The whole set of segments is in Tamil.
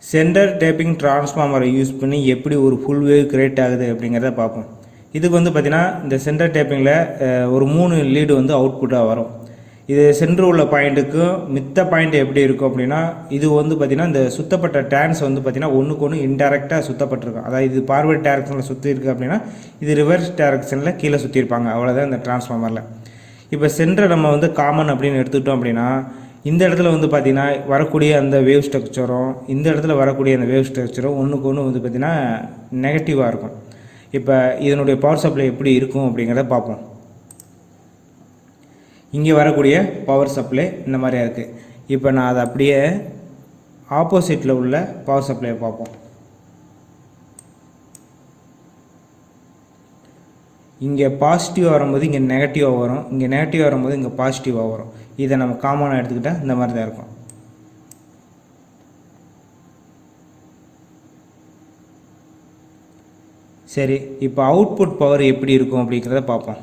சென்டர் டேப்பிங் டிரான்ஸ்ஃபார்மரை யூஸ் பண்ணி எப்படி ஒரு ஃபுல் வேவ் கிரியேட் ஆகுது அப்படிங்கிறத பார்ப்போம் இதுக்கு வந்து பார்த்திங்கன்னா இந்த சென்டர் டேப்பிங்கில் ஒரு மூணு லீடு வந்து அவுட்புட்டாக வரும் இது சென்ட்ரு உள்ள பாயிண்ட்டுக்கும் மித்த பாயிண்ட் எப்படி இருக்கும் அப்படின்னா இது வந்து பார்த்திங்கன்னா இந்த சுத்தப்பட்ட டேன்ஸ் வந்து பார்த்திங்கன்னா ஒன்றுக்கு ஒன்று இன்டெரக்டாக சுத்தப்பட்டிருக்கும் அதாவது இது பார்வர்ட் டேரக்ஷனில் சுற்றி இருக்குது அப்படின்னா இது ரிவர்ஸ் டேரக்ஷனில் கீழே சுற்றிருப்பாங்க அவ்வளோதான் இந்த டிரான்ஸ்ஃபார்மரில் இப்போ சென்டரை நம்ம வந்து காமன் அப்படின்னு எடுத்துக்கிட்டோம் அப்படின்னா இந்த இடத்துல வந்து பார்த்திங்கன்னா வரக்கூடிய அந்த வேவ் ஸ்ட்ரக்சரும் இந்த இடத்துல வரக்கூடிய அந்த வேவ் ஸ்ட்ரக்சரும் ஒன்றுக்கு ஒன்று வந்து பார்த்திங்கன்னா நெகட்டிவாக இருக்கும் இப்போ இதனுடைய பவர் சப்ளை எப்படி இருக்கும் அப்படிங்கிறத பார்ப்போம் இங்கே வரக்கூடிய பவர் சப்ளை இந்த மாதிரியா இருக்குது இப்போ நான் அதை அப்படியே ஆப்போசிட்டில் உள்ள பவர் சப்ளையை பார்ப்போம் இங்கே பாசிட்டிவாக வரும்போது இங்கே நெகட்டிவாக வரும் இங்கே நெகட்டிவாக வரும்போது இங்கே பாசிட்டிவாக வரும் இதை நம்ம காமனாக எடுத்துக்கிட்டால் இந்த மாதிரி தான் இருக்கும் சரி இப்போ அவுட்புட் பவர் எப்படி இருக்கும் அப்படிங்கிறத பார்ப்போம்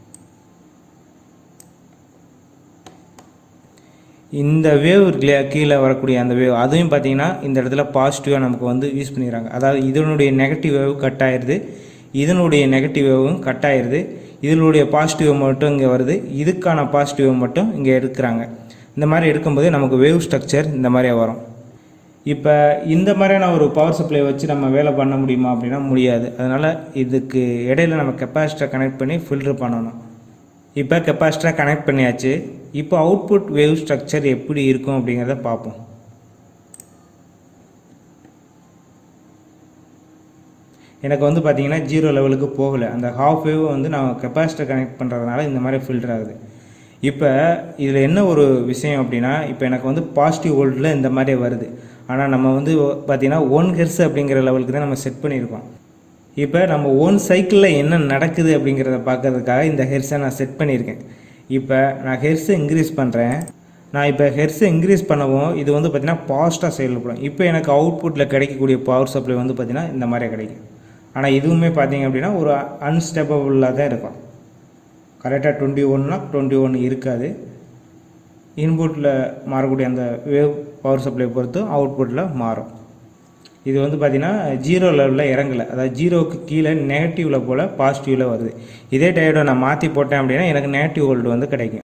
இந்த வேவ் இருக்கு இல்லையா கீழே வரக்கூடிய அந்த வேவ் அதையும் பார்த்தீங்கன்னா இந்த இடத்துல பாசிட்டிவாக நமக்கு வந்து யூஸ் பண்ணிடுறாங்க அதாவது இதனுடைய நெகட்டிவ் வேவ் கட் ஆயிடுது இதனுடைய நெகட்டிவ் வேவும் கட் ஆயிடுது இதனுடைய பாசிட்டிவ் மட்டும் இங்கே வருது இதுக்கான பாசிட்டிவ் மட்டும் இங்கே எடுக்கிறாங்க இந்த மாதிரி எடுக்கும்போது நமக்கு வேவ் ஸ்ட்ரக்சர் இந்த மாதிரியே வரும் இப்போ இந்த மாதிரியான ஒரு பவர் சப்ளை வச்சு நம்ம வேலை பண்ண முடியுமா அப்படின்னா முடியாது அதனால் இதுக்கு இடையில நம்ம கெப்பாசிட்டரை கனெக்ட் பண்ணி ஃபில்டர் பண்ணணும் இப்போ கெப்பாசிட்டரை கனெக்ட் பண்ணியாச்சு இப்போ அவுட்புட் வேவ் ஸ்ட்ரக்சர் எப்படி இருக்கும் அப்படிங்கிறத பார்ப்போம் எனக்கு வந்து பார்த்தீங்கன்னா ஜீரோ லெவலுக்கு போகலை அந்த ஹாஃப் வேவ் வந்து நான் கெப்பாசிட்டர் கனெக்ட் பண்ணுறதுனால இந்த மாதிரி ஃபில்டர் ஆகுது இப்போ இதில் என்ன ஒரு விஷயம் அப்படின்னா இப்போ எனக்கு வந்து பாசிட்டிவ் வோல்ட்டில் இந்த மாதிரி வருது ஆனால் நம்ம வந்து பார்த்திங்கன்னா ஒன் ஹெர்ஸ் அப்படிங்கிற லெவலுக்கு தான் நம்ம செட் பண்ணியிருக்கோம் இப்போ நம்ம ஓன் சைக்கிளில் என்ன நடக்குது அப்படிங்கிறத பார்க்கறதுக்காக இந்த ஹெர்ஸை நான் செட் பண்ணியிருக்கேன் இப்போ நான் ஹெர்ஸை இன்க்ரீஸ் பண்ணுறேன் நான் இப்போ ஹெர்ஸை இன்க்ரீஸ் பண்ணவும் இது வந்து பார்த்திங்கன்னா பாஸ்ட்டாக செயல்படும் இப்போ எனக்கு அவுட்புட்டில் கிடைக்கக்கூடிய பவர் சப்ளை வந்து பார்த்திங்கன்னா இந்த மாதிரியே கிடைக்கும் ஆனால் இதுவுமே பார்த்தீங்க அப்படின்னா ஒரு அன்ஸ்டெபபிளாக தான் இருக்கும் கரெக்டாக டுவெண்ட்டி ஒன்னா டுவெண்ட்டி ஒன் இருக்காது இன்புட்டில் மாறக்கூடிய அந்த வேவ் பவர் சப்ளை பொறுத்து அவுட்புட்டில் மாறும் இது வந்து பார்த்திங்கன்னா ஜீரோ லெவலில் இறங்கலை அதாவது ஜீரோவுக்கு கீழே நெகட்டிவில் போல் பாசிட்டிவில் வருது இதே டயோட நான் மாற்றி போட்டேன் அப்படின்னா எனக்கு நெகட்டிவ் வோல்ட் வந்து கிடைக்கும்